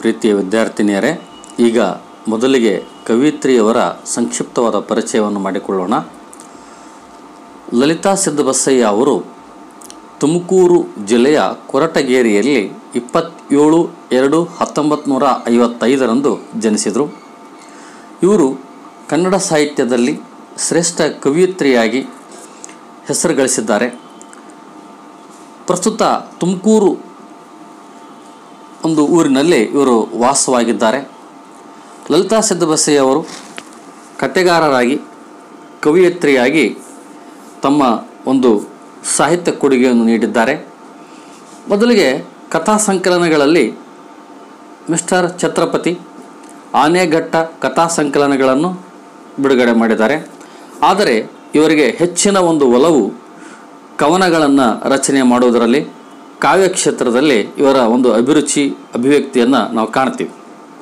ಪ್ರೀತಿಯ ವಿದ್ಯಾರ್ಥಿನಿಯರೇ ಈಗ ಮೊದಲಿಗೆ ಕವಿತ್ರಿಯವರ ಸಂಕ್ಷಿಪ್ತವಾದ ಪರಿಚಯವನ್ನು ಮಾಡಿಕೊಳ್ಳೋಣ ಲಲಿತಾ ಸಿದ್ದಬಸಯ್ಯ ಅವರು ತುಮಕೂರು ಜಿಲ್ಲೆಯ ಕೊರಟಗೇರಿಯಲ್ಲಿ ಇಪ್ಪತ್ತೇಳು ಎರಡು ಹತ್ತೊಂಬತ್ತು ನೂರ ಐವತ್ತೈದರಂದು ಜನಿಸಿದರು ಇವರು ಕನ್ನಡ ಸಾಹಿತ್ಯದಲ್ಲಿ ಶ್ರೇಷ್ಠ ಕವಿಯತ್ರಿಯಾಗಿ ಹೆಸರು ಗಳಿಸಿದ್ದಾರೆ ಪ್ರಸ್ತುತ ತುಮಕೂರು ಒಂದು ಊರಿನಲ್ಲಿ ಇವರು ವಾಸವಾಗಿದ್ದಾರೆ ಲಲಿತಾ ಸಿದ್ದಬಸಯ್ಯ ಅವರು ಕಥೆಗಾರರಾಗಿ ಕವಿಯತ್ರಿಯಾಗಿ ತಮ್ಮ ಒಂದು ಸಾಹಿತ್ಯ ಕೊಡುಗೆಯನ್ನು ನೀಡಿದ್ದಾರೆ ಮೊದಲಿಗೆ ಕಥಾ ಸಂಕಲನಗಳಲ್ಲಿ ಮಿಸ್ಟರ್ ಛತ್ರಪತಿ ಆನೆಘಟ್ಟ ಕಥಾ ಸಂಕಲನಗಳನ್ನು ಬಿಡುಗಡೆ ಮಾಡಿದ್ದಾರೆ ಆದರೆ ಇವರಿಗೆ ಹೆಚ್ಚಿನ ಒಂದು ಒಲವು ಕವನಗಳನ್ನು ರಚನೆ ಮಾಡುವುದರಲ್ಲಿ ಕಾವ್ಯ ಕ್ಷೇತ್ರದಲ್ಲಿ ಇವರ ಒಂದು ಅಭಿರುಚಿ ಅಭಿವ್ಯಕ್ತಿಯನ್ನು ನಾವು ಕಾಣ್ತೀವಿ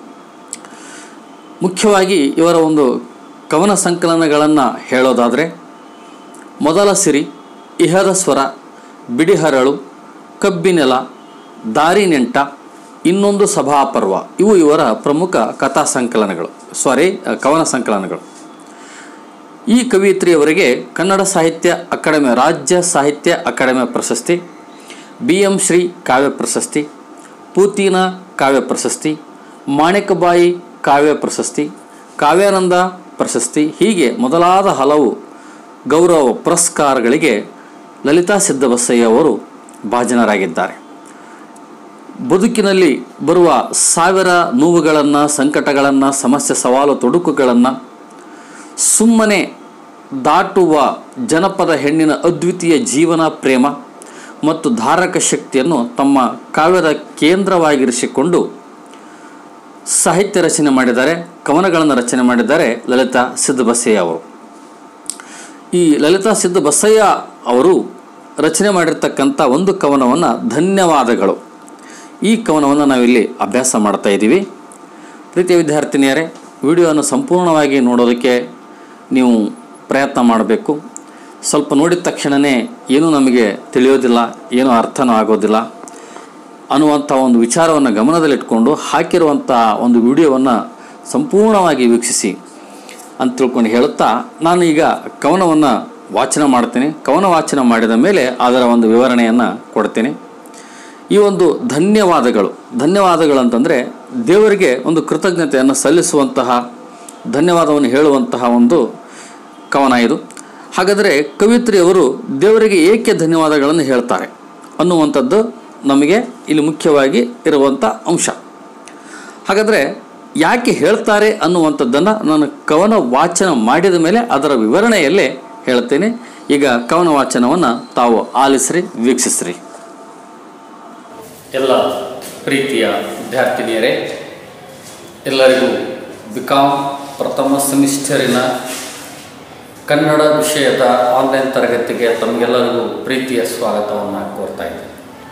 ಮುಖ್ಯವಾಗಿ ಇವರ ಒಂದು ಕವನ ಸಂಕಲನಗಳನ್ನು ಹೇಳೋದಾದರೆ ಮೊದಲ ಸಿರಿ ಇಹದ ಸ್ವರ ಬಿಡಿಹರಳು ಕಬ್ಬಿನೆಲ ದಾರಿ ನೆಂಟ ಇನ್ನೊಂದು ಸಭಾಪರ್ವ ಇವು ಇವರ ಪ್ರಮುಖ ಕಥಾ ಸಂಕಲನಗಳು ಸಾರಿ ಕವನ ಸಂಕಲನಗಳು ಈ ಕವಿಯತ್ರಿಯವರಿಗೆ ಕನ್ನಡ ಸಾಹಿತ್ಯ ಅಕಾಡೆಮಿ ರಾಜ್ಯ ಸಾಹಿತ್ಯ ಅಕಾಡೆಮಿ ಪ್ರಶಸ್ತಿ ಬಿ ಎಂ ಶ್ರೀ ಕಾವ್ಯ ಪ್ರಶಸ್ತಿ ಪೂತಿನ ಕಾವ್ಯ ಪ್ರಶಸ್ತಿ ಮಾಣಿಕಬಾಯಿ ಕಾವ್ಯ ಪ್ರಶಸ್ತಿ ಕಾವ್ಯಾನಂದ ಪ್ರಶಸ್ತಿ ಹೀಗೆ ಮೊದಲಾದ ಹಲವು ಗೌರವ ಪುರಸ್ಕಾರಗಳಿಗೆ ಲಲಿತಾ ಸಿದ್ದಬಸಯ್ಯ ಅವರು ಭಾಜನರಾಗಿದ್ದಾರೆ ಬದುಕಿನಲ್ಲಿ ಬರುವ ಸಾವಿರ ನೋವುಗಳನ್ನು ಸಂಕಟಗಳನ್ನು ಸಮಸ್ಯೆ ಸವಾಲು ತೊಡಕುಗಳನ್ನು ಸುಮ್ಮನೆ ದಾಟುವ ಜನಪದ ಹೆಣ್ಣಿನ ಅದ್ವಿತೀಯ ಜೀವನ ಪ್ರೇಮ ಮತ್ತು ಧಾರಕ ಶಕ್ತಿಯನ್ನು ತಮ್ಮ ಕಾವ್ಯದ ಕೇಂದ್ರವಾಗಿರಿಸಿಕೊಂಡು ಸಾಹಿತ್ಯ ರಚನೆ ಮಾಡಿದ್ದಾರೆ ಕವನಗಳನ್ನು ರಚನೆ ಮಾಡಿದ್ದಾರೆ ಲಲಿತಾ ಸಿದ್ದಬಸಯ್ಯ ಅವರು ಈ ಲಲಿತಾ ಸಿದ್ದಬಸಯ್ಯ ಅವರು ರಚನೆ ಮಾಡಿರ್ತಕ್ಕಂಥ ಒಂದು ಕವನವನ್ನು ಧನ್ಯವಾದಗಳು ಈ ಕವನವನ್ನು ನಾವಿಲ್ಲಿ ಅಭ್ಯಾಸ ಮಾಡ್ತಾ ಇದ್ದೀವಿ ಪ್ರೀತಿಯ ವಿದ್ಯಾರ್ಥಿನಿಯರೇ ವಿಡಿಯೋವನ್ನು ಸಂಪೂರ್ಣವಾಗಿ ನೋಡೋದಕ್ಕೆ ನೀವು ಪ್ರಯತ್ನ ಮಾಡಬೇಕು ಸ್ವಲ್ಪ ನೋಡಿದ ತಕ್ಷಣವೇ ಏನೂ ನಮಗೆ ತಿಳಿಯೋದಿಲ್ಲ ಏನೂ ಅರ್ಥನೂ ಆಗೋದಿಲ್ಲ ಅನ್ನುವಂಥ ಒಂದು ವಿಚಾರವನ್ನು ಗಮನದಲ್ಲಿಟ್ಕೊಂಡು ಹಾಕಿರುವಂಥ ಒಂದು ವಿಡಿಯೋವನ್ನು ಸಂಪೂರ್ಣವಾಗಿ ವೀಕ್ಷಿಸಿ ಅಂತ ತಿಳ್ಕೊಂಡು ಹೇಳುತ್ತಾ ನಾನು ಈಗ ಕವನವನ್ನು ವಾಚನ ಮಾಡ್ತೀನಿ ಕವನ ವಾಚನ ಮಾಡಿದ ಮೇಲೆ ಅದರ ಒಂದು ವಿವರಣೆಯನ್ನು ಕೊಡ್ತೀನಿ ಈ ಒಂದು ಧನ್ಯವಾದಗಳು ಧನ್ಯವಾದಗಳು ಅಂತಂದರೆ ದೇವರಿಗೆ ಒಂದು ಕೃತಜ್ಞತೆಯನ್ನು ಸಲ್ಲಿಸುವಂತಹ ಧನ್ಯವಾದವನ್ನು ಹೇಳುವಂತಹ ಒಂದು ಕವನ ಇದು ಹಾಗಾದರೆ ಕವಿತ್ರಿಯವರು ದೇವರಿಗೆ ಏಕೆ ಧನ್ಯವಾದಗಳನ್ನು ಹೇಳ್ತಾರೆ ಅನ್ನುವಂಥದ್ದು ನಮಗೆ ಇಲ್ಲಿ ಮುಖ್ಯವಾಗಿ ಇರುವಂಥ ಅಂಶ ಹಾಗಾದರೆ ಯಾಕೆ ಹೇಳ್ತಾರೆ ಅನ್ನುವಂಥದ್ದನ್ನು ನಾನು ಕವನ ವಾಚನ ಮಾಡಿದ ಮೇಲೆ ಅದರ ವಿವರಣೆಯಲ್ಲೇ ಹೇಳ್ತೇನೆ ಈಗ ಕವನ ವಾಚನವನ್ನು ತಾವು ಆಲಿಸ್ರಿ ವೀಕ್ಷಿಸ್ರಿ ಎಲ್ಲ ಪ್ರೀತಿಯ ವಿದ್ಯಾರ್ಥಿನಿಯರೇ ಎಲ್ಲರಿಗೂ ಬಿಕಾಮ್ ಪ್ರಥಮ ಸೆಮಿಸ್ಟರಿನ ಕನ್ನಡ ವಿಷಯದ ಆನ್ಲೈನ್ ತರಗತಿಗೆ ತಮಗೆಲ್ಲರಿಗೂ ಪ್ರೀತಿಯ ಸ್ವಾಗತವನ್ನು ಕೋರ್ತಾ ಇದ್ದೇನೆ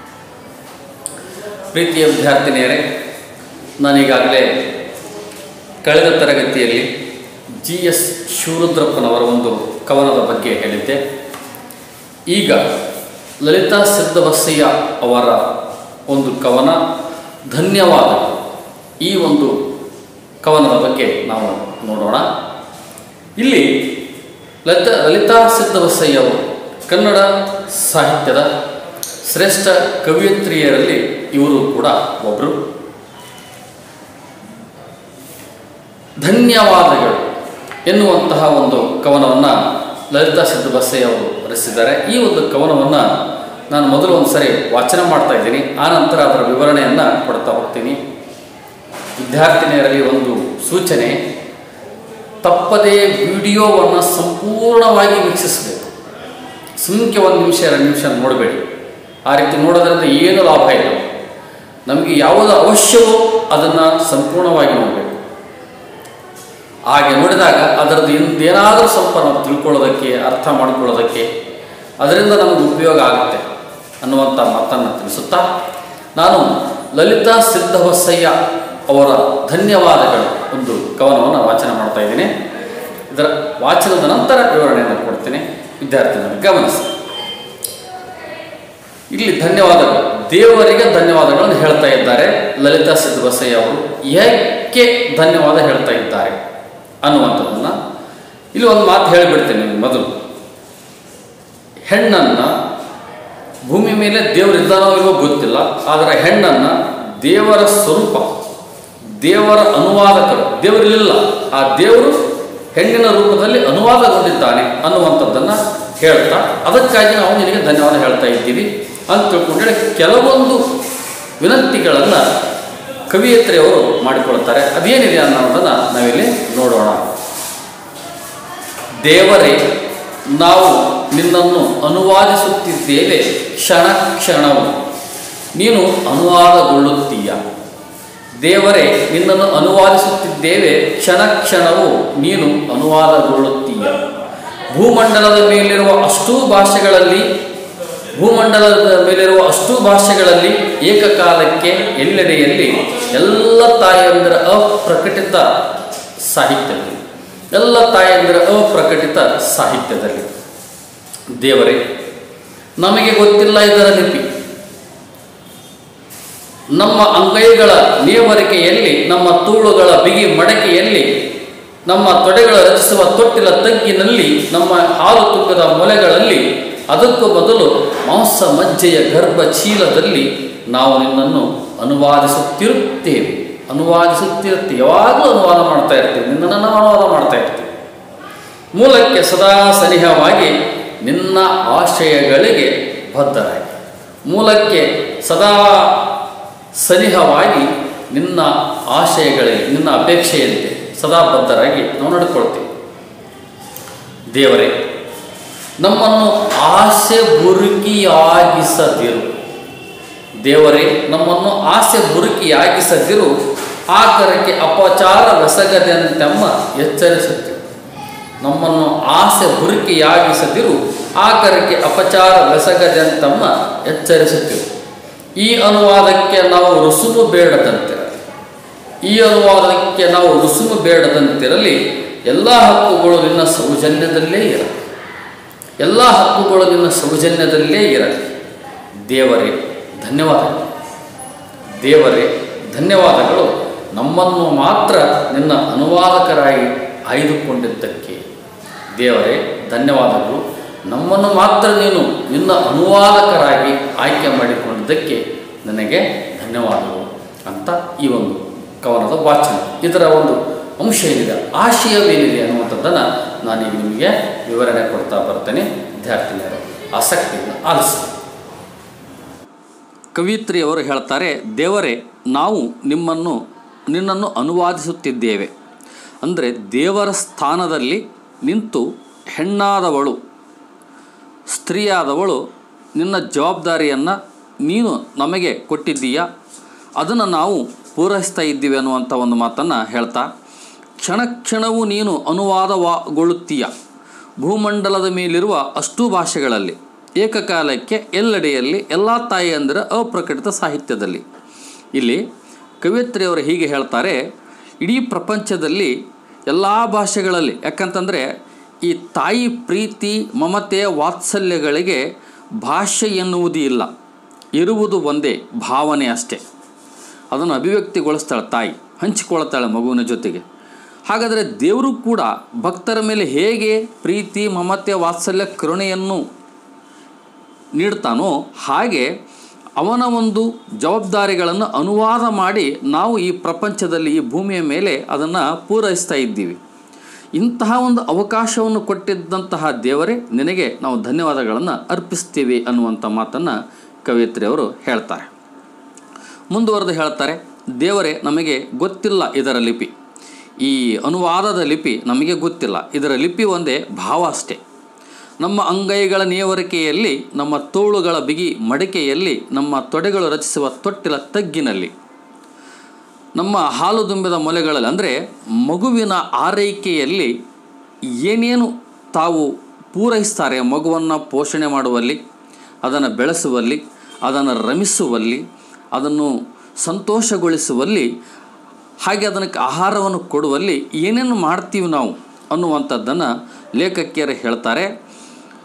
ಪ್ರೀತಿಯ ವಿದ್ಯಾರ್ಥಿನಿಯರೇ ನಾನೀಗಾಗಲೇ ಕಳೆದ ತರಗತಿಯಲ್ಲಿ ಜಿ ಎಸ್ ಶಿವರುದ್ರಪ್ಪನವರ ಒಂದು ಕವನದ ಬಗ್ಗೆ ಹೇಳಿದ್ದೆ ಈಗ ಲಲಿತಾ ಸಿದ್ದಬಸಯ್ಯ ಅವರ ಒಂದು ಕವನ ಧನ್ಯವಾದ ಈ ಒಂದು ಕವನದ ಬಗ್ಗೆ ನಾವು ನೋಡೋಣ ಇಲ್ಲಿ ಲಲಿತಾ ಲಲಿತಾ ಸಿದ್ದಬಸಯ್ಯ ಅವರು ಕನ್ನಡ ಸಾಹಿತ್ಯದ ಶ್ರೇಷ್ಠ ಕವಿಯತ್ರಿಯರಲ್ಲಿ ಇವರು ಕೂಡ ಒಬ್ಬರು ಧನ್ಯವಾದಗಳು ಎನ್ನುವಂತಹ ಒಂದು ಕವನವನ್ನು ಲಲಿತಾ ಸಿದ್ದಬಸಯ್ಯ ಅವರು ರಚಿಸಿದ್ದಾರೆ ಈ ಒಂದು ಕವನವನ್ನು ನಾನು ಮೊದಲು ಒಂದು ಸರಿ ವಾಚನ ಮಾಡ್ತಾ ಇದ್ದೀನಿ ಆನಂತರ ಅದರ ವಿವರಣೆಯನ್ನು ಕೊಡ್ತಾ ಹೋಗ್ತೀನಿ ವಿದ್ಯಾರ್ಥಿನಿಯರಲ್ಲಿ ಒಂದು ಸೂಚನೆ ತಪ್ಪದೇ ವಿಡಿಯೋವನ್ನು ಸಂಪೂರ್ಣವಾಗಿ ವೀಕ್ಷಿಸಬೇಕು ಸುಮ್ಕೆ ಒಂದು ನಿಮಿಷ ಎರಡು ನಿಮಿಷ ನೋಡಬೇಡಿ ಆ ರೀತಿ ನೋಡೋದ್ರಿಂದ ಏನು ಲಾಭ ಇಲ್ಲ ನಮಗೆ ಯಾವುದು ಅವಶ್ಯವೋ ಅದನ್ನು ಸಂಪೂರ್ಣವಾಗಿ ನೋಡಬೇಕು ಹಾಗೆ ನೋಡಿದಾಗ ಅದರದ್ದು ಏನಾದರೂ ಸ್ವಲ್ಪ ನಾವು ತಿಳ್ಕೊಳ್ಳೋದಕ್ಕೆ ಅರ್ಥ ಮಾಡ್ಕೊಳ್ಳೋದಕ್ಕೆ ಅದರಿಂದ ನಮಗೆ ಉಪಯೋಗ ಆಗುತ್ತೆ ಅನ್ನುವಂಥ ಮಾತನ್ನು ತಿಳಿಸುತ್ತಾ ನಾನು ಲಲಿತಾ ಸಿದ್ದಬಸಯ್ಯ ಅವರ ಧನ್ಯವಾದಗಳು ಒಂದು ಕವನವನ್ನು ವಾಚನ ಮಾಡ್ತಾ ಇದ್ದೀನಿ ಇದರ ವಾಚನದ ನಂತರ ವಿವರಣೆಯನ್ನು ಕೊಡ್ತೀನಿ ವಿದ್ಯಾರ್ಥಿಗಳನ್ನು ಗಮನಿಸಿ ಇಲ್ಲಿ ಧನ್ಯವಾದಗಳು ದೇವರಿಗೆ ಧನ್ಯವಾದಗಳನ್ನು ಹೇಳ್ತಾ ಇದ್ದಾರೆ ಲಲಿತಾ ಸಿದ್ದಬಸಯ್ಯ ಅವರು ಏಕೆ ಧನ್ಯವಾದ ಹೇಳ್ತಾ ಇದ್ದಾರೆ ಅನ್ನುವಂಥದ್ದನ್ನು ಇಲ್ಲಿ ಒಂದು ಮಾತು ಹೇಳಿಬಿಡ್ತೇನೆ ನಿಮ್ಗೆ ಮೊದಲು ಹೆಣ್ಣನ್ನು ಭೂಮಿ ಮೇಲೆ ದೇವರು ಇದ್ದಾನೋ ಇಲ್ವೋ ಗೊತ್ತಿಲ್ಲ ಆದರೆ ಹೆಣ್ಣನ್ನು ದೇವರ ಸ್ವರೂಪ ದೇವರ ಅನುವಾದಕರು ದೇವರಿಲ್ಲ ಆ ದೇವರು ಹೆಣ್ಣಿನ ರೂಪದಲ್ಲಿ ಅನುವಾದಗೊಂಡಿದ್ದಾನೆ ಅನ್ನುವಂಥದ್ದನ್ನು ಹೇಳ್ತಾ ಅದಕ್ಕಾಗಿ ನಾವು ನಿನಗೆ ಧನ್ಯವಾದ ಹೇಳ್ತಾ ಇದ್ದೀವಿ ಅಂತ ತಿಳ್ಕೊಂಡ್ರೆ ಕೆಲವೊಂದು ವಿನಂತಿಗಳನ್ನು ಕವಿಯತ್ರಿಯವರು ಮಾಡಿಕೊಳ್ತಾರೆ ಅದೇನಿದೆ ಅನ್ನೋದನ್ನು ನಾವಿಲ್ಲಿ ನೋಡೋಣ ದೇವರೇ ನಾವು ನಿನ್ನನ್ನು ಅನುವಾದಿಸುತ್ತಿದ್ದೇವೆ ಕ್ಷಣ ಕ್ಷಣವು ನೀನು ಅನುವಾದಗೊಳ್ಳುತ್ತೀಯ ದೇವರೇ ನಿನ್ನನ್ನು ಅನುವಾದಿಸುತ್ತಿದ್ದೇವೆ ಕ್ಷಣ ಕ್ಷಣವು ನೀನು ಅನುವಾದಗೊಳ್ಳುತ್ತೀಯ ಭೂಮಂಡಲದ ಮೇಲಿರುವ ಅಷ್ಟೂ ಭಾಷೆಗಳಲ್ಲಿ ಭೂಮಂಡಲದ ಮೇಲಿರುವ ಅಷ್ಟೂ ಭಾಷೆಗಳಲ್ಲಿ ಏಕಕಾಲಕ್ಕೆ ಎಲ್ಲೆಡೆಯಲ್ಲಿ ಎಲ್ಲ ತಾಯಂದಿರ ಅಪ್ರಕಟಿತ ಸಾಹಿತ್ಯದಲ್ಲಿ ಎಲ್ಲ ತಾಯಂದಿರ ಅಪ್ರಕಟಿತ ಸಾಹಿತ್ಯದಲ್ಲಿ ದೇವರೇ ನಮಗೆ ಗೊತ್ತಿಲ್ಲ ಇದರ ಲಿಪಿ ನಮ್ಮ ಅಂಗೈಗಳ ನೇವರಿಕೆಯಲ್ಲಿ ನಮ್ಮ ತೂಳುಗಳ ಬಿಗಿ ಮಡಕೆಯಲ್ಲಿ ನಮ್ಮ ತೊಡೆಗಳ ರಚಿಸುವ ತೊಟ್ಟಿಲ ತಗ್ಗಿನಲ್ಲಿ ನಮ್ಮ ಹಾಲು ತುಂಬಿದ ಮೊಲೆಗಳಲ್ಲಿ ಅದಕ್ಕೂ ಮೊದಲು ಮಾಂಸ ಮಜ್ಜೆಯ ಗರ್ಭ ಚೀಲದಲ್ಲಿ ನಾವು ನಿನ್ನನ್ನು ಅನುವಾದಿಸುತ್ತಿರುತ್ತೇವೆ ಅನುವಾದಿಸುತ್ತಿರುತ್ತೇವೆ ಯಾವಾಗಲೂ ಅನುವಾದ ಮಾಡ್ತಾ ಇರ್ತೀವಿ ನಿನ್ನನ್ನು ನಾವು ಅನುವಾದ ಮಾಡ್ತಾ ಇರ್ತೀವಿ ಮೂಲಕ್ಕೆ ಸದಾ ಸನಿಹವಾಗಿ ನಿನ್ನ ಆಶಯಗಳಿಗೆ ಬದ್ಧರಾಗಿ ಮೂಲಕ್ಕೆ ಸದಾ ಸನಿಹವಾಗಿ ನಿನ್ನ ಆಶಯಗಳಿಗೆ ನಿನ್ನ ಅಪೇಕ್ಷೆಯಂತೆ ಸದಾ ಬದ್ಧರಾಗಿ ನಾವು ನಡ್ಕೊಳ್ತೀವಿ ದೇವರೇ ನಮ್ಮನ್ನು ಆಸೆ ಬುರುಕಿಯಾಗಿಸದಿರು ದೇವರೇ ನಮ್ಮನ್ನು ಆಸೆ ಬುರುಕಿಯಾಗಿಸದಿರು ಆಕರಕ್ಕೆ ಅಪಚಾರವೆಸಗದಂತೆಂಬ ಎಚ್ಚರಿಸುತ್ತೇವೆ ನಮ್ಮನ್ನು ಆಸೆ ಬುರುಕಿಯಾಗಿಸದಿರು ಆಕರಕ್ಕೆ ಅಪಚಾರವೆಸಗದಂತೆಂಬ ಎಚ್ಚರಿಸುತ್ತೇವೆ ಈ ಅನುವಾದಕ್ಕೆ ನಾವು ರುಸುಮು ಬೇಡದಂತೆ ಈ ಅನುವಾದಕ್ಕೆ ನಾವು ರುಸುಮು ಬೇಡದಂತಿರಲಿ ಎಲ್ಲ ಹಕ್ಕುಗಳು ನಿನ್ನ ಸೌಜನ್ಯದಲ್ಲೇ ಇರಲಿ ಎಲ್ಲ ಹಕ್ಕುಗಳು ನಿನ್ನ ಸೌಜನ್ಯದಲ್ಲೇ ಇರಲಿ ದೇವರೇ ಧನ್ಯವಾದಗಳು ದೇವರೇ ಧನ್ಯವಾದಗಳು ನಮ್ಮನ್ನು ಮಾತ್ರ ನಿನ್ನ ಅನುವಾದಕರಾಗಿ ಆಯ್ದುಕೊಂಡಿದ್ದಕ್ಕೆ ದೇವರೇ ಧನ್ಯವಾದಗಳು ನಮ್ಮನ್ನು ಮಾತ್ರ ನೀನು ನಿನ್ನ ಅನುವಾದಕರಾಗಿ ಆಯ್ಕೆ ಮಾಡಿಕೊಂಡಿದ್ದಕ್ಕೆ ನನಗೆ ಧನ್ಯವಾದಗಳು ಅಂತ ಈ ಒಂದು ಕವನದ ವಾಚನ ಇದರ ಒಂದು ಅಂಶ ಏನಿದೆ ಆಶಯವೇನಿದೆ ಅನ್ನುವಂಥದ್ದನ್ನು ನಾನೀಗ ನಿಮಗೆ ವಿವರಣೆ ಕೊಡ್ತಾ ಬರ್ತೇನೆ ವಿದ್ಯಾರ್ಥಿನಿಯರು ಆಸಕ್ತಿಯನ್ನು ಆಲಿಸಿ ಕವಿತ್ರಿಯವರು ಹೇಳ್ತಾರೆ ದೇವರೇ ನಾವು ನಿಮ್ಮನ್ನು ನಿನ್ನನ್ನು ಅನುವಾದಿಸುತ್ತಿದ್ದೇವೆ ಅಂದರೆ ದೇವರ ಸ್ಥಾನದಲ್ಲಿ ನಿಂತು ಹೆಣ್ಣಾದವಳು ಸ್ತ್ರೀಯಾದವಳು ನಿನ್ನ ಜವಾಬ್ದಾರಿಯನ್ನು ನೀನು ನಮಗೆ ಕೊಟ್ಟಿದ್ದೀಯಾ ಅದನ್ನು ನಾವು ಪೂರೈಸ್ತಾ ಇದ್ದೀವಿ ಅನ್ನುವಂಥ ಒಂದು ಮಾತನ್ನು ಹೇಳ್ತಾ ಕ್ಷಣ ಕ್ಷಣವೂ ನೀನು ಅನುವಾದವಾಗೊಳ್ಳುತ್ತೀಯ ಭೂಮಂಡಲದ ಮೇಲಿರುವ ಅಷ್ಟೂ ಭಾಷೆಗಳಲ್ಲಿ ಏಕಕಾಲಕ್ಕೆ ಎಲ್ಲೆಡೆಯಲ್ಲಿ ಎಲ್ಲ ತಾಯಿಯಂದಿರ ಅಪ್ರಕಟಿತ ಸಾಹಿತ್ಯದಲ್ಲಿ ಇಲ್ಲಿ ಕವಿಯತ್ರಿಯವರು ಹೀಗೆ ಹೇಳ್ತಾರೆ ಇಡೀ ಪ್ರಪಂಚದಲ್ಲಿ ಎಲ್ಲ ಭಾಷೆಗಳಲ್ಲಿ ಯಾಕಂತಂದರೆ ಈ ತಾಯಿ ಪ್ರೀತಿ ಮಮತೆ ವಾತ್ಸಲ್ಯಗಳಿಗೆ ಭಾಷೆ ಎನ್ನುವುದು ಇಲ್ಲ ಇರುವುದು ಒಂದೇ ಭಾವನೆ ಅಷ್ಟೇ ಅದನ್ನು ಅಭಿವ್ಯಕ್ತಿಗೊಳಿಸ್ತಾಳೆ ತಾಯಿ ಹಂಚಿಕೊಳ್ತಾಳೆ ಮಗುವಿನ ಜೊತೆಗೆ ಹಾಗಾದರೆ ದೇವರು ಕೂಡ ಭಕ್ತರ ಮೇಲೆ ಹೇಗೆ ಪ್ರೀತಿ ಮಮತೆ ವಾತ್ಸಲ್ಯ ಕರುಣೆಯನ್ನು ನೀಡ್ತಾನೋ ಹಾಗೆ ಅವನ ಒಂದು ಜವಾಬ್ದಾರಿಗಳನ್ನು ಅನುವಾದ ಮಾಡಿ ನಾವು ಈ ಪ್ರಪಂಚದಲ್ಲಿ ಈ ಭೂಮಿಯ ಮೇಲೆ ಅದನ್ನು ಪೂರೈಸ್ತಾ ಇದ್ದೀವಿ ಇಂತಹ ಒಂದು ಅವಕಾಶವನ್ನು ಕೊಟ್ಟಿದ್ದಂತಹ ದೇವರೇ ನಿನಗೆ ನಾವು ಧನ್ಯವಾದಗಳನ್ನು ಅರ್ಪಿಸ್ತೀವಿ ಅನ್ನುವಂಥ ಮಾತನ್ನು ಕವಿಯತ್ರಿಯವರು ಹೇಳ್ತಾರೆ ಮುಂದುವರೆದು ಹೇಳ್ತಾರೆ ದೇವರೇ ನಮಗೆ ಗೊತ್ತಿಲ್ಲ ಇದರ ಲಿಪಿ ಈ ಅನುವಾದದ ಲಿಪಿ ನಮಗೆ ಗೊತ್ತಿಲ್ಲ ಇದರ ಲಿಪಿ ಒಂದೇ ಭಾವ ಅಷ್ಟೇ ನಮ್ಮ ಅಂಗೈಗಳ ನೇವರಿಕೆಯಲ್ಲಿ ನಮ್ಮ ತೋಳುಗಳ ಬಿಗಿ ಮಡಿಕೆಯಲ್ಲಿ ನಮ್ಮ ತೊಡೆಗಳು ರಚಿಸುವ ತೊಟ್ಟಿಲ ತಗ್ಗಿನಲ್ಲಿ ನಮ್ಮ ಹಾಲು ತುಂಬಿದ ಮೊಲೆಗಳಲ್ಲಿ ಅಂದರೆ ಮಗುವಿನ ಆರೈಕೆಯಲ್ಲಿ ಏನೇನು ತಾವು ಪೂರೈಸ್ತಾರೆ ಮಗುವನ್ನು ಪೋಷಣೆ ಮಾಡುವಲ್ಲಿ ಅದನ್ನು ಬೆಳೆಸುವಲ್ಲಿ ಅದನ್ನು ರಮಿಸುವಲ್ಲಿ ಅದನ್ನು ಸಂತೋಷಗೊಳಿಸುವಲ್ಲಿ ಹಾಗೆ ಅದಕ್ಕೆ ಆಹಾರವನ್ನು ಕೊಡುವಲ್ಲಿ ಏನೇನು ಮಾಡ್ತೀವಿ ನಾವು ಅನ್ನುವಂಥದ್ದನ್ನು ಲೇಖಕಿಯರು ಹೇಳ್ತಾರೆ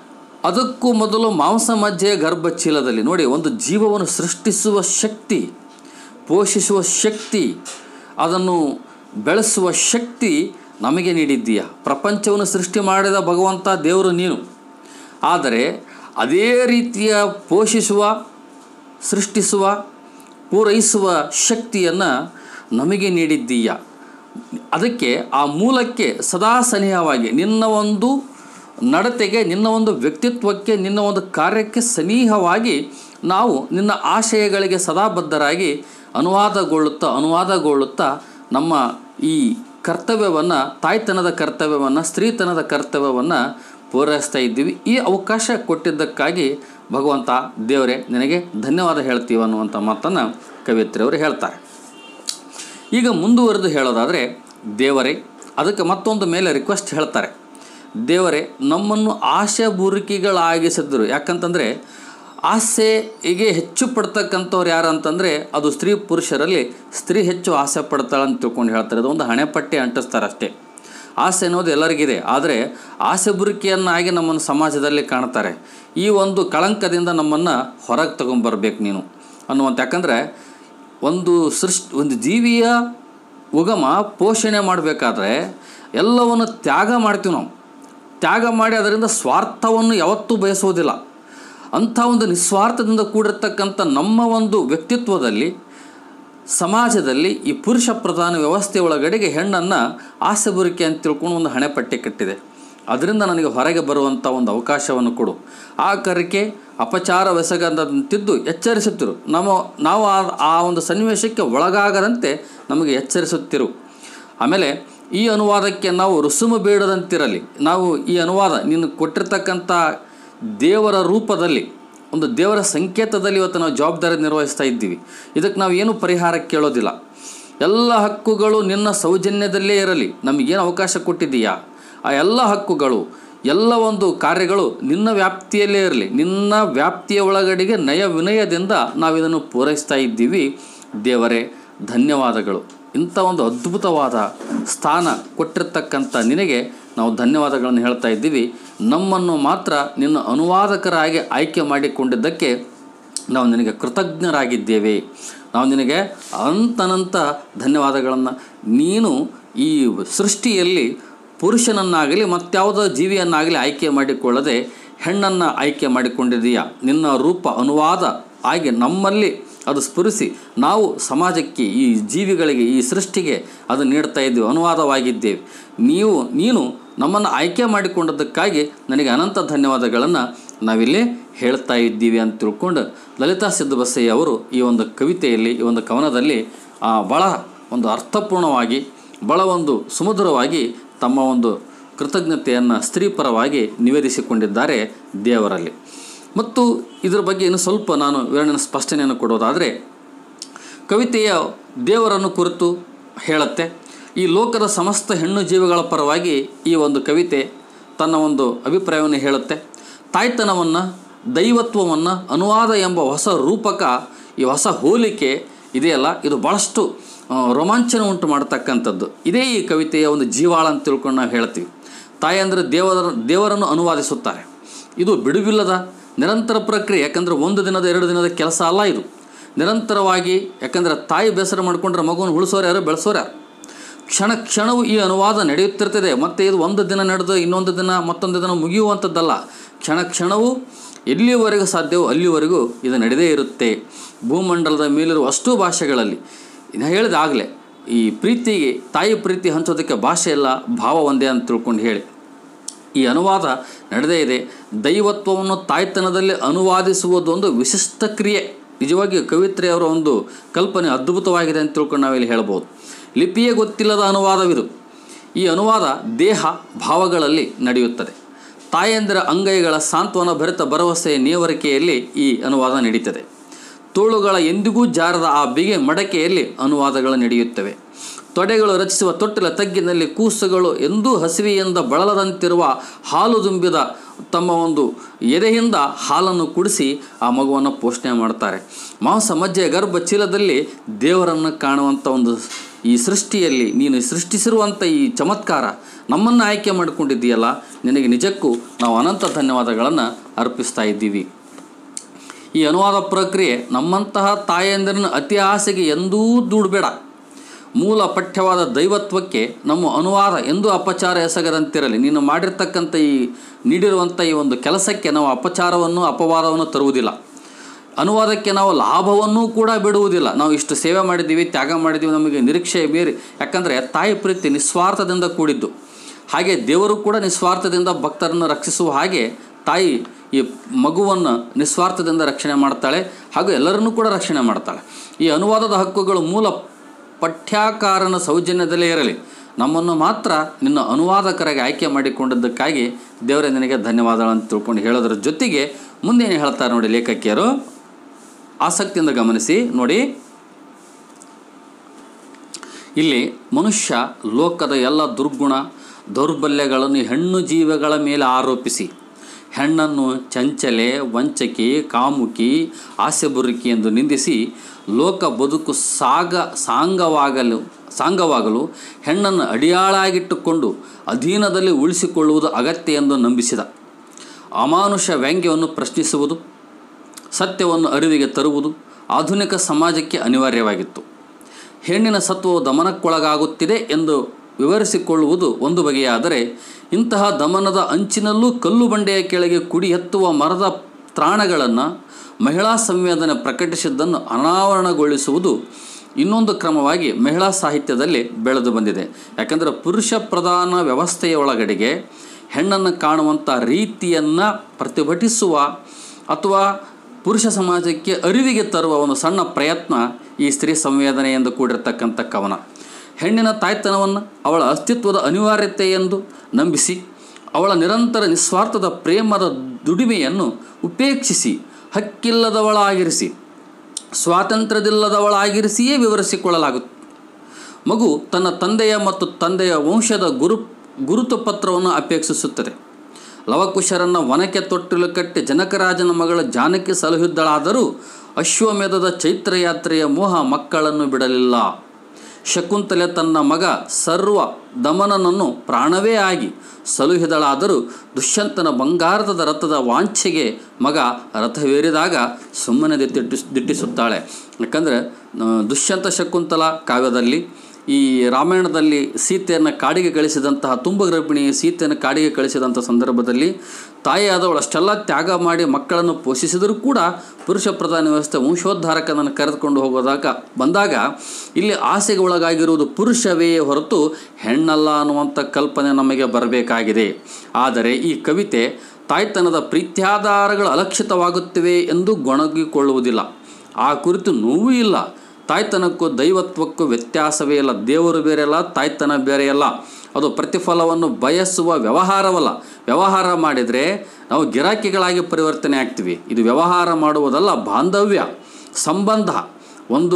ಅದಕ್ಕೂ ಮೊದಲು ಮಾಂಸ ಮಜ್ಜೆಯ ಗರ್ಭಚೀಲದಲ್ಲಿ ನೋಡಿ ಒಂದು ಜೀವವನ್ನು ಸೃಷ್ಟಿಸುವ ಶಕ್ತಿ ಪೋಷಿಸುವ ಶಕ್ತಿ ಅದನ್ನು ಬೆಳೆಸುವ ಶಕ್ತಿ ನಮಗೆ ನೀಡಿದ್ದೀಯ ಪ್ರಪಂಚವನ್ನು ಸೃಷ್ಟಿ ಮಾಡಿದ ಭಗವಂತ ದೇವರು ನೀನು ಆದರೆ ಅದೇ ರೀತಿಯ ಪೋಷಿಸುವ ಸೃಷ್ಟಿಸುವ ಪೂರೈಸುವ ಶಕ್ತಿಯನ್ನು ನಮಗೆ ನೀಡಿದ್ದೀಯ ಅದಕ್ಕೆ ಆ ಮೂಲಕ್ಕೆ ಸದಾ ಸನಿಹವಾಗಿ ನಿನ್ನ ಒಂದು ನಡತೆಗೆ ನಿನ್ನ ಒಂದು ವ್ಯಕ್ತಿತ್ವಕ್ಕೆ ನಿನ್ನ ಒಂದು ಕಾರ್ಯಕ್ಕೆ ಸನಿಹವಾಗಿ ನಾವು ನಿನ್ನ ಆಶಯಗಳಿಗೆ ಸದಾ ಬದ್ಧರಾಗಿ ಅನುವಾದಗೊಳ್ಳುತ್ತಾ ಅನುವಾದಗೊಳ್ಳುತ್ತಾ ನಮ್ಮ ಈ ಕರ್ತವ್ಯವನ್ನು ತಾಯ್ತನದ ಕರ್ತವ್ಯವನ್ನು ಸ್ತ್ರೀತನದ ಕರ್ತವ್ಯವನ್ನು ಪೂರೈಸ್ತಾ ಇದ್ದೀವಿ ಈ ಅವಕಾಶ ಕೊಟ್ಟಿದ್ದಕ್ಕಾಗಿ ಭಗವಂತ ದೇವರೇ ನಿನಗೆ ಧನ್ಯವಾದ ಹೇಳ್ತೀವಿ ಅನ್ನುವಂಥ ಮಾತನ್ನು ಕವಿಯತ್ರಿಯವರು ಹೇಳ್ತಾರೆ ಈಗ ಮುಂದುವರೆದು ಹೇಳೋದಾದರೆ ದೇವರೇ ಅದಕ್ಕೆ ಮತ್ತೊಂದು ಮೇಲೆ ರಿಕ್ವೆಸ್ಟ್ ಹೇಳ್ತಾರೆ ದೇವರೇ ನಮ್ಮನ್ನು ಆಶೆ ಬುರುಕಿಗಳಾಗಿಸಿದ್ರು ಯಾಕಂತಂದರೆ ಆಸೆಗೆ ಹೆಚ್ಚು ಪಡ್ತಕ್ಕಂಥವ್ರು ಯಾರು ಅಂತಂದರೆ ಅದು ಸ್ತ್ರೀ ಪುರುಷರಲ್ಲಿ ಸ್ತ್ರೀ ಹೆಚ್ಚು ಆಸೆ ಪಡ್ತಾಳೆ ಅಂತ ತಿಳ್ಕೊಂಡು ಹೇಳ್ತಾರೆ ಅದು ಒಂದು ಹಣೆಪಟ್ಟಿ ಅಂಟಿಸ್ತಾರೆ ಅಷ್ಟೇ ಆಸೆ ಅನ್ನೋದು ಎಲ್ಲರಿಗಿದೆ ಆದರೆ ಆಸೆ ಬುರುಕಿಯನ್ನಾಗಿ ನಮ್ಮನ್ನು ಸಮಾಜದಲ್ಲಿ ಕಾಣ್ತಾರೆ ಈ ಒಂದು ಕಳಂಕದಿಂದ ನಮ್ಮನ್ನು ಹೊರಗೆ ತಗೊಂಬರ್ಬೇಕು ನೀನು ಅನ್ನುವಂಥ ಯಾಕಂದರೆ ಒಂದು ಸೃಷ್ಟಿ ಒಂದು ಜೀವಿಯ ಉಗಮ ಪೋಷಣೆ ಮಾಡಬೇಕಾದ್ರೆ ಎಲ್ಲವನ್ನು ತ್ಯಾಗ ಮಾಡ್ತೀವಿ ನಾವು ತ್ಯಾಗ ಮಾಡಿ ಅದರಿಂದ ಸ್ವಾರ್ಥವನ್ನು ಯಾವತ್ತೂ ಬಯಸುವುದಿಲ್ಲ ಅಂಥ ಒಂದು ನಿಸ್ವಾರ್ಥದಿಂದ ಕೂಡಿರ್ತಕ್ಕಂಥ ನಮ್ಮ ಒಂದು ವ್ಯಕ್ತಿತ್ವದಲ್ಲಿ ಸಮಾಜದಲ್ಲಿ ಈ ಪುರುಷ ಪ್ರಧಾನ ವ್ಯವಸ್ಥೆ ಒಳಗಡೆಗೆ ಹೆಣ್ಣನ್ನು ಆಸೆ ಬುರಿಕೆ ಅಂತ ತಿಳ್ಕೊಂಡು ಒಂದು ಹಣೆಪಟ್ಟಿ ಕಟ್ಟಿದೆ ಅದರಿಂದ ನನಗೆ ಹೊರಗೆ ಬರುವಂಥ ಒಂದು ಅವಕಾಶವನ್ನು ಕೊಡು ಆ ಕರಿಕೆ ಅಪಚಾರವೆಸಗದಂತಿದ್ದು ಎಚ್ಚರಿಸುತ್ತಿರು ನಮ್ಮ ನಾವು ಆ ಆ ಒಂದು ಸನ್ನಿವೇಶಕ್ಕೆ ಒಳಗಾಗದಂತೆ ನಮಗೆ ಎಚ್ಚರಿಸುತ್ತಿರು ಆಮೇಲೆ ಈ ಅನುವಾದಕ್ಕೆ ನಾವು ರುಸುಮು ಬೇಡದಂತಿರಲಿ ನಾವು ಈ ಅನುವಾದ ನೀನು ಕೊಟ್ಟಿರ್ತಕ್ಕಂಥ ದೇವರ ರೂಪದಲ್ಲಿ ಒಂದು ದೇವರ ಸಂಕೇತದಲ್ಲಿ ಇವತ್ತು ನಾವು ಜವಾಬ್ದಾರಿ ನಿರ್ವಹಿಸ್ತಾ ಇದ್ದೀವಿ ಇದಕ್ಕೆ ನಾವು ಏನು ಪರಿಹಾರ ಕೇಳೋದಿಲ್ಲ ಎಲ್ಲ ಹಕ್ಕುಗಳು ನಿನ್ನ ಸೌಜನ್ಯದಲ್ಲೇ ಇರಲಿ ನಮಗೇನು ಅವಕಾಶ ಕೊಟ್ಟಿದ್ದೀಯಾ ಆ ಎಲ್ಲ ಹಕ್ಕುಗಳು ಎಲ್ಲ ಒಂದು ಕಾರ್ಯಗಳು ನಿನ್ನ ವ್ಯಾಪ್ತಿಯಲ್ಲೇ ಇರಲಿ ನಿನ್ನ ವ್ಯಾಪ್ತಿಯ ಒಳಗಡೆಗೆ ನಯ ವಿನಯದಿಂದ ನಾವು ಇದನ್ನು ಪೂರೈಸ್ತಾ ಇದ್ದೀವಿ ದೇವರೇ ಧನ್ಯವಾದಗಳು ಇಂಥ ಒಂದು ಅದ್ಭುತವಾದ ಸ್ಥಾನ ಕೊಟ್ಟಿರ್ತಕ್ಕಂಥ ನಿನಗೆ ನಾವು ಧನ್ಯವಾದಗಳನ್ನು ಹೇಳ್ತಾ ಇದ್ದೀವಿ ನಮ್ಮನ್ನು ಮಾತ್ರ ನಿನ್ನ ಅನುವಾದಕರಾಗಿ ಆಯ್ಕೆ ಮಾಡಿಕೊಂಡಿದ್ದಕ್ಕೆ ನಾವು ನಿನಗೆ ಕೃತಜ್ಞರಾಗಿದ್ದೇವೆ ನಾವು ನಿನಗೆ ಅನಂತನಂತ ಧನ್ಯವಾದಗಳನ್ನು ನೀನು ಈ ಸೃಷ್ಟಿಯಲ್ಲಿ ಪುರುಷನನ್ನಾಗಲಿ ಮತ್ಯಾವುದೋ ಜೀವಿಯನ್ನಾಗಲಿ ಆಯ್ಕೆ ಮಾಡಿಕೊಳ್ಳದೆ ಹೆಣ್ಣನ್ನು ಆಯ್ಕೆ ಮಾಡಿಕೊಂಡಿದೀಯಾ ನಿನ್ನ ರೂಪ ಅನುವಾದ ಆಗಿ ನಮ್ಮಲ್ಲಿ ಅದು ಸ್ಫುರಿಸಿ ನಾವು ಸಮಾಜಕ್ಕೆ ಈ ಜೀವಿಗಳಿಗೆ ಈ ಸೃಷ್ಟಿಗೆ ಅದು ನೀಡ್ತಾ ಇದ್ದೀವಿ ಅನುವಾದವಾಗಿದ್ದೇವೆ ನೀವು ನೀನು ನಮ್ಮನ್ನು ಆಯ್ಕೆ ಮಾಡಿಕೊಂಡದ್ದಕ್ಕಾಗಿ ನನಗೆ ಅನಂತ ಧನ್ಯವಾದಗಳನ್ನು ನಾವಿಲ್ಲಿ ಹೇಳ್ತಾ ಇದ್ದೀವಿ ಅಂತ ತಿಳ್ಕೊಂಡು ಲಲಿತಾ ಸಿದ್ದಬಸಯ್ಯ ಅವರು ಈ ಒಂದು ಕವಿತೆಯಲ್ಲಿ ಈ ಒಂದು ಕವನದಲ್ಲಿ ಆ, ಭಾಳ ಒಂದು ಅರ್ಥಪೂರ್ಣವಾಗಿ ಭಾಳ ಒಂದು ಸುಮಧುರವಾಗಿ ತಮ್ಮ ಒಂದು ಕೃತಜ್ಞತೆಯನ್ನು ಸ್ತ್ರೀಪರವಾಗಿ ನಿವೇದಿಸಿಕೊಂಡಿದ್ದಾರೆ ದೇವರಲ್ಲಿ ಮತ್ತು ಇದರ ಬಗ್ಗೆ ಇನ್ನು ಸ್ವಲ್ಪ ನಾನು ವಿವರಣೆ ಸ್ಪಷ್ಟನೆಯನ್ನು ಕೊಡೋದಾದರೆ ಕವಿತೆಯ ದೇವರನ್ನು ಕುರಿತು ಹೇಳುತ್ತೆ ಈ ಲೋಕದ ಸಮಸ್ತ ಹೆಣ್ಣು ಜೀವಿಗಳ ಪರವಾಗಿ ಈ ಒಂದು ಕವಿತೆ ತನ್ನ ಒಂದು ಅಭಿಪ್ರಾಯವನ್ನು ಹೇಳುತ್ತೆ ತಾಯ್ತನವನ್ನು ದೈವತ್ವವನ್ನು ಅನುವಾದ ಎಂಬ ಹೊಸ ರೂಪಕ ಈ ಹೊಸ ಹೋಲಿಕೆ ಇದೆಯಲ್ಲ ಇದು ಭಾಳಷ್ಟು ಆ, ರೋಮಾಂಚನ ಉಂಟು ಮಾಡ್ತಕ್ಕಂಥದ್ದು ಇದೇ ಈ ಕವಿತೆಯ ಒಂದು ಜೀವಾಳ ಅಂತ ತಿಳ್ಕೊಂಡು ನಾವು ಹೇಳ್ತೀವಿ ತಾಯಿ ಅಂದರೆ ದೇವರ ದೇವರನ್ನು ಅನುವಾದಿಸುತ್ತಾರೆ ಇದು ಬಿಡುವಿಲ್ಲದ ನಿರಂತರ ಪ್ರಕ್ರಿಯೆ ಯಾಕಂದರೆ ಒಂದು ದಿನದ ಎರಡು ದಿನದ ಕೆಲಸ ಅಲ್ಲ ಇದು ನಿರಂತರವಾಗಿ ಯಾಕಂದರೆ ತಾಯಿ ಬೇಸರ ಮಾಡಿಕೊಂಡ್ರೆ ಮಗುವನ್ನು ಉಳಿಸೋರು ಯಾರು ಬೆಳೆಸೋರು ಯಾರು ಕ್ಷಣ ಕ್ಷಣವೂ ಈ ಅನುವಾದ ನಡೆಯುತ್ತಿರ್ತದೆ ಮತ್ತು ಇದು ಒಂದು ದಿನ ನಡೆದು ಇನ್ನೊಂದು ದಿನ ಮತ್ತೊಂದು ದಿನ ಮುಗಿಯುವಂಥದ್ದಲ್ಲ ಕ್ಷಣ ಕ್ಷಣವೂ ಎಲ್ಲಿವರೆಗೂ ಸಾಧ್ಯವೋ ಅಲ್ಲಿವರೆಗೂ ಇದು ನಡೆದೇ ಇರುತ್ತೆ ಭೂಮಂಡಲದ ಮೇಲಿರುವ ಅಷ್ಟೂ ಭಾಷೆಗಳಲ್ಲಿ ಇನ್ನು ಹೇಳಿದ ಆಗಲೇ ಈ ಪ್ರೀತಿಗೆ ತಾಯಿ ಪ್ರೀತಿ ಹಂಚೋದಕ್ಕೆ ಭಾಷೆ ಇಲ್ಲ ಭಾವ ಒಂದೇ ಅಂತ ತಿಳ್ಕೊಂಡು ಹೇಳಿ ಈ ಅನುವಾದ ನಡೆದೇ ಇದೆ ದೈವತ್ವವನ್ನು ತಾಯ್ತನದಲ್ಲಿ ಅನುವಾದಿಸುವುದೊಂದು ವಿಶಿಷ್ಟ ಕ್ರಿಯೆ ನಿಜವಾಗಿ ಕವಿತ್ರಿಯವರ ಒಂದು ಕಲ್ಪನೆ ಅದ್ಭುತವಾಗಿದೆ ಅಂತ ತಿಳ್ಕೊಂಡು ನಾವಿಲ್ಲಿ ಹೇಳ್ಬೋದು ಲಿಪಿಯೇ ಗೊತ್ತಿಲ್ಲದ ಅನುವಾದವಿದು ಈ ಅನುವಾದ ದೇಹ ಭಾವಗಳಲ್ಲಿ ನಡೆಯುತ್ತದೆ ತಾಯಂದಿರ ಅಂಗೈಗಳ ಸಾಂತ್ವನ ಭರಿತ ಭರವಸೆಯ ನೇವರಿಕೆಯಲ್ಲಿ ಈ ಅನುವಾದ ನಡೀತದೆ ತೋಳುಗಳ ಎಂದಿಗೂ ಜಾರದ ಆ ಬಿಗೆ ಮಡಕೆಯಲ್ಲಿ ಅನುವಾದಗಳು ನಡೆಯುತ್ತವೆ ತೊಡೆಗಳು ರಚಿಸುವ ತೊಟ್ಟಿಲ ತಗ್ಗಿನಲ್ಲಿ ಕೂಸುಗಳು ಎಂದೂ ಹಸಿವೆಯಿಂದ ಬಳಲದಂತಿರುವ ಹಾಲು ತುಂಬಿದ ತಮ್ಮ ಒಂದು ಎದೆಯಿಂದ ಹಾಲನ್ನು ಕುಡಿಸಿ ಆ ಮಗುವನ್ನು ಪೋಷಣೆ ಮಾಡ್ತಾರೆ ಮಾಂಸ ಮಜ್ಜೆ ಗರ್ಭ ಚೀಲದಲ್ಲಿ ದೇವರನ್ನು ಕಾಣುವಂಥ ಒಂದು ಈ ಸೃಷ್ಟಿಯಲ್ಲಿ ನೀನು ಸೃಷ್ಟಿಸಿರುವಂಥ ಈ ಚಮತ್ಕಾರ ನಮ್ಮನ್ನು ಆಯ್ಕೆ ಮಾಡಿಕೊಂಡಿದ್ದೀಯಲ್ಲ ನಿನಗೆ ನಿಜಕ್ಕೂ ನಾವು ಅನಂತ ಧನ್ಯವಾದಗಳನ್ನು ಅರ್ಪಿಸ್ತಾ ಇದ್ದೀವಿ ಈ ಅನುವಾದ ಪ್ರಕ್ರಿಯೆ ನಮ್ಮಂತಹ ತಾಯಂದಿರನ ಅತಿ ಆಸೆಗೆ ಎಂದೂ ದೂಡಬೇಡ ಮೂಲ ಪಠ್ಯವಾದ ದೈವತ್ವಕ್ಕೆ ನಮ್ಮ ಅನುವಾದ ಎಂದೂ ಅಪಚಾರ ಎಸಗದಂತಿರಲಿ ನೀನು ಮಾಡಿರ್ತಕ್ಕಂಥ ಈ ನೀಡಿರುವಂಥ ಈ ಒಂದು ಕೆಲಸಕ್ಕೆ ನಾವು ಅಪಚಾರವನ್ನು ಅಪವಾದವನ್ನು ತರುವುದಿಲ್ಲ ಅನುವಾದಕ್ಕೆ ನಾವು ಲಾಭವನ್ನೂ ಕೂಡ ಬಿಡುವುದಿಲ್ಲ ನಾವು ಇಷ್ಟು ಸೇವೆ ಮಾಡಿದ್ದೀವಿ ತ್ಯಾಗ ಮಾಡಿದ್ದೀವಿ ನಮಗೆ ನಿರೀಕ್ಷೆ ಮೀರಿ ಯಾಕಂದರೆ ತಾಯಿ ಪ್ರೀತಿ ನಿಸ್ವಾರ್ಥದಿಂದ ಕೂಡಿದ್ದು ಹಾಗೆ ದೇವರು ಕೂಡ ನಿಸ್ವಾರ್ಥದಿಂದ ಭಕ್ತರನ್ನು ರಕ್ಷಿಸುವ ಹಾಗೆ ತಾಯಿ ಈ ಮಗುವನ್ನು ನಿಸ್ವಾರ್ಥದಿಂದ ರಕ್ಷಣೆ ಮಾಡ್ತಾಳೆ ಹಾಗೂ ಎಲ್ಲರನ್ನೂ ಕೂಡ ರಕ್ಷಣೆ ಮಾಡ್ತಾಳೆ ಈ ಅನುವಾದದ ಹಕ್ಕುಗಳು ಮೂಲ ಪಠ್ಯಾಕಾರನ ಸೌಜನ್ಯದಲ್ಲೇ ಇರಲಿ ನಮ್ಮನ್ನು ಮಾತ್ರ ನಿನ್ನ ಅನುವಾದಕರಾಗಿ ಆಯ್ಕೆ ಮಾಡಿಕೊಂಡಿದ್ದಕ್ಕಾಗಿ ದೇವರೇ ನಿನಗೆ ಧನ್ಯವಾದಗಳನ್ನು ತಿಳ್ಕೊಂಡು ಹೇಳೋದ್ರ ಜೊತೆಗೆ ಮುಂದೇನು ಹೇಳ್ತಾರೆ ನೋಡಿ ಲೇಖಕಿಯರು ಆಸಕ್ತಿಯಿಂದ ಗಮನಿಸಿ ನೋಡಿ ಇಲ್ಲಿ ಮನುಷ್ಯ ಲೋಕದ ಎಲ್ಲ ದುರ್ಗುಣ ದೌರ್ಬಲ್ಯಗಳನ್ನು ಹೆಣ್ಣು ಜೀವಗಳ ಮೇಲೆ ಆರೋಪಿಸಿ ಹೆಣ್ಣನ್ನು ಚಂಚಲೆ ವಂಚಕಿ ಕಾಮುಕಿ ಆಸೆಬುರುಕಿ ಎಂದು ನಿಂದಿಸಿ ಲೋಕ ಬದುಕು ಸಾಗ ಸಾಂಗವಾಗಲು ಸಾಂಗವಾಗಲು ಹೆಣ್ಣನ್ನು ಅಡಿಯಾಳಾಗಿಟ್ಟುಕೊಂಡು ಅಧೀನದಲ್ಲಿ ಉಳಿಸಿಕೊಳ್ಳುವುದು ಅಗತ್ಯ ಎಂದು ನಂಬಿಸಿದ ಅಮಾನುಷ ವ್ಯಂಗ್ಯವನ್ನು ಪ್ರಶ್ನಿಸುವುದು ಸತ್ಯವನ್ನು ಅರಿವಿಗೆ ತರುವುದು ಆಧುನಿಕ ಸಮಾಜಕ್ಕೆ ಅನಿವಾರ್ಯವಾಗಿತ್ತು ಹೆಣ್ಣಿನ ಸತ್ವವು ದಮನಕ್ಕೊಳಗಾಗುತ್ತಿದೆ ಎಂದು ವಿವರಿಸಿಕೊಳ್ಳುವುದು ಒಂದು ಬಗೆಯಾದರೆ ಇಂತಹ ದಮನದ ಅಂಚಿನಲ್ಲೂ ಕಲ್ಲು ಬಂಡೆಯ ಕೆಳಗೆ ಕುಡಿ ಎತ್ತುವ ಮರದ ತ್ರಾಣಗಳನ್ನು ಮಹಿಳಾ ಸಂವೇದನೆ ಪ್ರಕಟಿಸಿದ್ದನ್ನು ಅನಾವರಣಗೊಳಿಸುವುದು ಇನ್ನೊಂದು ಕ್ರಮವಾಗಿ ಮಹಿಳಾ ಸಾಹಿತ್ಯದಲ್ಲಿ ಬೆಳೆದು ಬಂದಿದೆ ಯಾಕಂದರೆ ಪುರುಷ ಪ್ರಧಾನ ವ್ಯವಸ್ಥೆಯ ಒಳಗಡೆಗೆ ಹೆಣ್ಣನ್ನು ಕಾಣುವಂಥ ರೀತಿಯನ್ನು ಪ್ರತಿಭಟಿಸುವ ಅಥವಾ ಪುರುಷ ಸಮಾಜಕ್ಕೆ ಅರಿವಿಗೆ ತರುವ ಒಂದು ಸಣ್ಣ ಪ್ರಯತ್ನ ಈ ಸ್ತ್ರೀ ಸಂವೇದನೆಯಿಂದ ಕೂಡಿರ್ತಕ್ಕಂಥ ಕವನ ಹೆಣ್ಣಿನ ತಾಯ್ತನವನ್ನು ಅವಳ ಅಸ್ತಿತ್ವದ ಅನಿವಾರ್ಯತೆ ಎಂದು ನಂಬಿಸಿ ಅವಳ ನಿರಂತರ ನಿಸ್ವಾರ್ಥದ ಪ್ರೇಮದ ದುಡಿಮೆಯನ್ನು ಉಪೇಕ್ಷಿಸಿ ಹಕ್ಕಿಲ್ಲದವಳಾಗಿರಿಸಿ ಸ್ವಾತಂತ್ರ್ಯದಿಲ್ಲದವಳಾಗಿರಿಸಿಯೇ ವಿವರಿಸಿಕೊಳ್ಳಲಾಗುತ್ತೆ ಮಗು ತನ್ನ ತಂದೆಯ ಮತ್ತು ತಂದೆಯ ವಂಶದ ಗುರು ಗುರುತು ಪತ್ರವನ್ನು ಅಪೇಕ್ಷಿಸುತ್ತದೆ ಲವಕುಶರನ್ನು ವನಕ್ಕೆ ತೊಟ್ಟಿಲು ಕಟ್ಟಿ ಜನಕರಾಜನ ಮಗಳ ಜಾನಕಿ ಸಲಹಿದ್ದಳಾದರೂ ಅಶ್ವಮೇಧದ ಚೈತ್ರಯಾತ್ರೆಯ ಮೋಹ ಮಕ್ಕಳನ್ನು ಬಿಡಲಿಲ್ಲ ಶಕುಂತಲೆ ತನ್ನ ಮಗ ಸರ್ವ ದಮನನನ್ನು ಪ್ರಾಣವೇ ಆಗಿ ಸಲುಹಿದಳಾದರೂ ದುಷ್ಯಂತನ ಬಂಗಾರದ ರಥದ ವಾಂಛೆಗೆ ಮಗ ರಥವೇರಿದಾಗ ಸುಮ್ಮನೆ ದಿಟ್ಟಿಸ್ ದಿಟ್ಟಿಸುತ್ತಾಳೆ ಯಾಕಂದರೆ ದುಷ್ಯಂತ ಶಕುಂತಲ ಕಾವ್ಯದಲ್ಲಿ ಈ ರಾಮಾಯಣದಲ್ಲಿ ಸೀತೆಯನ್ನು ಕಾಡಿಗೆ ಕಳಿಸಿದಂತಹ ತುಂಬ ಗರ್ಭಿಣಿ ಸೀತೆಯನ್ನು ಕಾಡಿಗೆ ಕಳಿಸಿದಂಥ ಸಂದರ್ಭದಲ್ಲಿ ತಾಯಿಯಾದವಳು ಅಷ್ಟೆಲ್ಲ ತ್ಯಾಗ ಮಾಡಿ ಮಕ್ಕಳನ್ನು ಪೋಷಿಸಿದರೂ ಕೂಡ ಪುರುಷ ಪ್ರಧಾನ ವ್ಯವಸ್ಥೆ ವಂಶೋದ್ಧಾರಕನನ್ನು ಕರೆದುಕೊಂಡು ಹೋಗೋದಾಗ ಬಂದಾಗ ಇಲ್ಲಿ ಆಸೆಗೆ ಒಳಗಾಗಿರುವುದು ಪುರುಷವೇ ಹೊರತು ಹೆಣ್ಣಲ್ಲ ಅನ್ನುವಂಥ ಕಲ್ಪನೆ ನಮಗೆ ಬರಬೇಕಾಗಿದೆ ಆದರೆ ಈ ಕವಿತೆ ತಾಯ್ತನದ ಪ್ರೀತ್ಯಾಧಾರಗಳು ಅಲಕ್ಷಿತವಾಗುತ್ತಿವೆ ಎಂದು ಗೊಣಗಿಕೊಳ್ಳುವುದಿಲ್ಲ ಆ ಕುರಿತು ನೋವೂ ಇಲ್ಲ ತಾಯ್ತನಕ್ಕೂ ದೈವತ್ವಕ್ಕೂ ವ್ಯತ್ಯಾಸವೇ ಇಲ್ಲ ದೇವರು ಬೇರೆಯಲ್ಲ ತಾಯ್ತನ ಬೇರೆಯಲ್ಲ ಅದು ಪ್ರತಿಫಲವನ್ನು ಬಯಸುವ ವ್ಯವಹಾರವಲ್ಲ ವ್ಯವಹಾರ ಮಾಡಿದರೆ ನಾವು ಗಿರಾಕಿಗಳಾಗಿ ಪರಿವರ್ತನೆ ಆಗ್ತೀವಿ ಇದು ವ್ಯವಹಾರ ಮಾಡುವುದಲ್ಲ ಬಾಂಧವ್ಯ ಸಂಬಂಧ ಒಂದು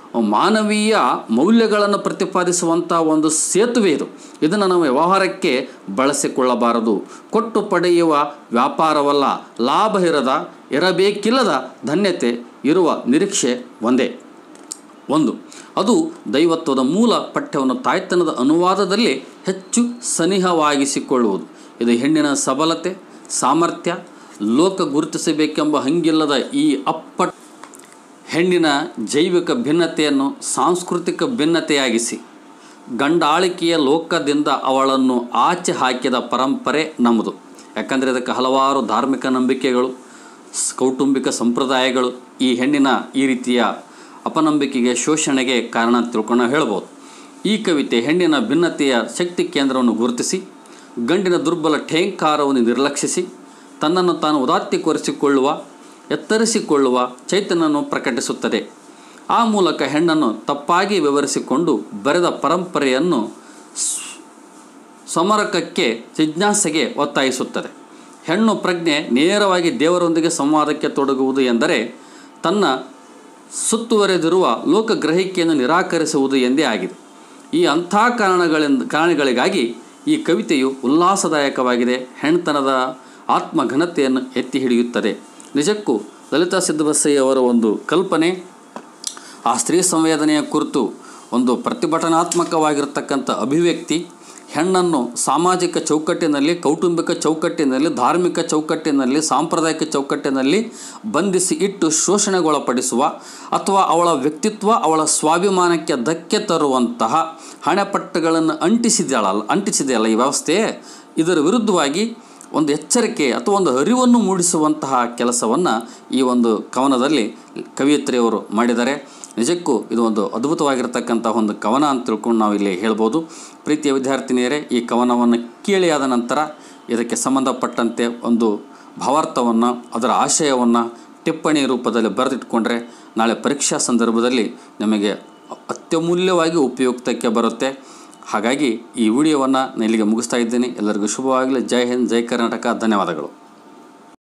ಮಾನವೀಯ ಮೌಲ್ಯಗಳನ್ನು ಪ್ರತಿಪಾದಿಸುವಂಥ ಒಂದು ಸೇತುವೆ ಇದು ಇದನ್ನು ನಾವು ವ್ಯವಹಾರಕ್ಕೆ ಬಳಸಿಕೊಳ್ಳಬಾರದು ಕೊಟ್ಟು ಪಡೆಯುವ ವ್ಯಾಪಾರವಲ್ಲ ಲಾಭ ಇರದ ಇರಬೇಕಿಲ್ಲದ ಧನ್ಯತೆ ಇರುವ ನಿರೀಕ್ಷೆ ಒಂದೇ ಒಂದು ಅದು ದೈವತ್ವದ ಮೂಲ ಪಠ್ಯವನ್ನು ತಾಯ್ತನದ ಅನುವಾದದಲ್ಲಿ ಹೆಚ್ಚು ಸನಿಹವಾಗಿಸಿಕೊಳ್ಳುವುದು ಇದು ಹೆಣ್ಣಿನ ಸಬಲತೆ ಸಾಮರ್ಥ್ಯ ಲೋಕ ಗುರುತಿಸಬೇಕೆಂಬ ಹಂಗಿಲ್ಲದ ಈ ಅಪ್ಪಟ್ ಹೆಣ್ಣಿನ ಜೈವಿಕ ಭಿನ್ನತೆಯನ್ನು ಸಾಂಸ್ಕೃತಿಕ ಭಿನ್ನತೆಯಾಗಿಸಿ ಗಂಡಾಳಿಕೆಯ ಲೋಕದಿಂದ ಅವಳನ್ನು ಆಚೆ ಹಾಕಿದ ಪರಂಪರೆ ನಮ್ಮದು ಯಾಕಂದರೆ ಇದಕ್ಕೆ ಹಲವಾರು ಧಾರ್ಮಿಕ ನಂಬಿಕೆಗಳು ಸ್- ಕೌಟುಂಬಿಕ ಸಂಪ್ರದಾಯಗಳು ಈ ಹೆಣ್ಣಿನ ಈ ರೀತಿಯ ಅಪನಂಬಿಕೆಗೆ ಶೋಷಣೆಗೆ ಕಾರಣ ಅಂತ ತಿಳ್ಕೊಂಡು ನಾವು ಹೇಳ್ಬೋದು ಈ ಕವಿತೆ ಹೆಣ್ಣಿನ ಭಿನ್ನತೆಯ ಶಕ್ತಿ ಕೇಂದ್ರವನ್ನು ಗುರುತಿಸಿ ಗಂಡಿನ ದುರ್ಬಲ ಠೇಂಕಾರವನ್ನು ನಿರ್ಲಕ್ಷಿಸಿ ತನ್ನನ್ನು ತಾನು ಉದಾತ್ತೀಕರಿಸಿಕೊಳ್ಳುವ ಎತ್ತರಿಸಿಕೊಳ್ಳುವ ಚೈತನ್ಯವನ್ನು ಪ್ರಕಟಿಸುತ್ತದೆ ಆ ಮೂಲಕ ಹೆಣ್ಣನ್ನು ತಪ್ಪಾಗಿ ವಿವರಿಸಿಕೊಂಡು ಬರೆದ ಪರಂಪರೆಯನ್ನು ಸ್- ಸಮರಕಕ್ಕೆ ಜಿಜ್ಞಾಸೆಗೆ ಒತ್ತಾಯಿಸುತ್ತದೆ ಹೆಣ್ಣು ಪ್ರಜ್ಞೆ ನೇರವಾಗಿ ದೇವರೊಂದಿಗೆ ಸಂವಾದಕ್ಕೆ ತೊಡಗುವುದು ಎಂದರೆ ತನ್ನ ಸುತ್ತುವರೆದಿರುವ ಲೋಕಗ್ರಹಿಕೆಯನ್ನು ನಿರಾಕರಿಸುವುದು ಎಂದೇ ಆಗಿದೆ ಈ ಅಂಥ ಕಾರಣಗಳಿಂದ ಕಾರಣಗಳಿಗಾಗಿ ಈ ಕವಿತೆಯು ಉಲ್ಲಾಸದಾಯಕವಾಗಿದೆ ಹೆಣ್ತನದ ಆತ್ಮಘನತೆಯನ್ನು ಎತ್ತಿ ಹಿಡಿಯುತ್ತದೆ ನಿಜಕ್ಕೂ ಲಲಿತಾ ಸಿದ್ದಬಸಯ್ಯವರ ಒಂದು ಕಲ್ಪನೆ ಆ ಸ್ತ್ರೀ ಸಂವೇದನೆಯ ಕುರಿತು ಒಂದು ಪ್ರತಿಭಟನಾತ್ಮಕವಾಗಿರ್ತಕ್ಕಂಥ ಅಭಿವ್ಯಕ್ತಿ ಹೆಣ್ಣನ್ನು ಸಾಮಾಜಿಕ ಚೌಕಟ್ಟಿನಲ್ಲಿ ಕೌಟುಂಬಿಕ ಚೌಕಟ್ಟಿನಲ್ಲಿ ಧಾರ್ಮಿಕ ಚೌಕಟ್ಟಿನಲ್ಲಿ ಸಾಂಪ್ರದಾಯಿಕ ಚೌಕಟ್ಟಿನಲ್ಲಿ ಬಂಧಿಸಿ ಇಟ್ಟು ಶೋಷಣೆಗೊಳಪಡಿಸುವ ಅಥವಾ ಅವಳ ವ್ಯಕ್ತಿತ್ವ ಅವಳ ಸ್ವಾಭಿಮಾನಕ್ಕೆ ಧಕ್ಕೆ ತರುವಂತಹ ಹಣೆಪಟ್ಟುಗಳನ್ನು ಅಂಟಿಸಿದಳಲ್ಲ ಅಂಟಿಸಿದೆಯಲ್ಲ ಈ ವ್ಯವಸ್ಥೆ ಇದರ ವಿರುದ್ಧವಾಗಿ ಒಂದು ಎಚ್ಚರಿಕೆ ಅಥವಾ ಒಂದು ಅರಿವನ್ನು ಮೂಡಿಸುವಂತಹ ಕೆಲಸವನ್ನು ಈ ಒಂದು ಕವನದಲ್ಲಿ ಕವಿಯತ್ರಿಯವರು ಮಾಡಿದ್ದಾರೆ ನಿಜಕ್ಕೂ ಇದು ಒಂದು ಅದ್ಭುತವಾಗಿರ್ತಕ್ಕಂಥ ಒಂದು ಕವನ ಅಂತ ತಿಳ್ಕೊಂಡು ನಾವು ಇಲ್ಲಿ ಹೇಳ್ಬೋದು ಪ್ರೀತಿಯ ವಿದ್ಯಾರ್ಥಿನಿಯರೇ ಈ ಕವನವನ್ನು ಕೇಳಿ ಆದ ನಂತರ ಇದಕ್ಕೆ ಸಂಬಂಧಪಟ್ಟಂತೆ ಒಂದು ಭಾವಾರ್ಥವನ್ನು ಅದರ ಆಶಯವನ್ನು ಟಿಪ್ಪಣಿ ರೂಪದಲ್ಲಿ ಬರೆದಿಟ್ಕೊಂಡ್ರೆ ನಾಳೆ ಪರೀಕ್ಷಾ ಸಂದರ್ಭದಲ್ಲಿ ನಿಮಗೆ ಅತ್ಯಮೂಲ್ಯವಾಗಿ ಉಪಯುಕ್ತಕ್ಕೆ ಬರುತ್ತೆ ಹಾಗಾಗಿ ಈ ವಿಡಿಯೋವನ್ನು ನಾನು ಇಲ್ಲಿಗೆ ಮುಗಿಸ್ತಾ ಇದ್ದೀನಿ ಎಲ್ಲರಿಗೂ ಶುಭವಾಗಲಿ ಜೈ ಹಿಂದ್ ಜೈ ಕರ್ನಾಟಕ ಧನ್ಯವಾದಗಳು